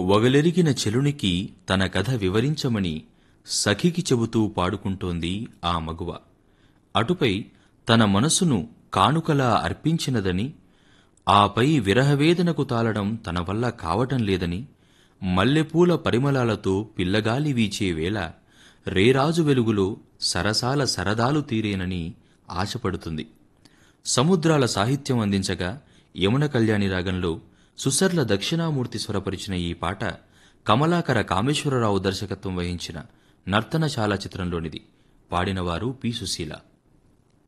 వగలెరిగిన చెలునికి తన కథ వివరించమని సఖికి చెబుతూ పాడుకుంటోంది ఆ మగువ అటుపై తన మనసును కానుకలా అర్పించినదని ఆపై విరహవేదనకు తాళడం తన వల్ల కావటం లేదని మల్లెపూల పరిమళాలతో పిల్లగాలి వీచే వేళ రేరాజు వెలుగులో సరసాల సరదాలు తీరేనని ఆశపడుతుంది సముద్రాల సాహిత్యం అందించగా యమున కళ్యాణి రాగంలో సుసర్ల దక్షిణామూర్తి స్వరపరిచిన ఈ పాట కమలాకర కామేశ్వరరావు దర్శకత్వం వహించిన నర్తనశాల చిత్రంలోనిది పాడినవారు పి సుశీల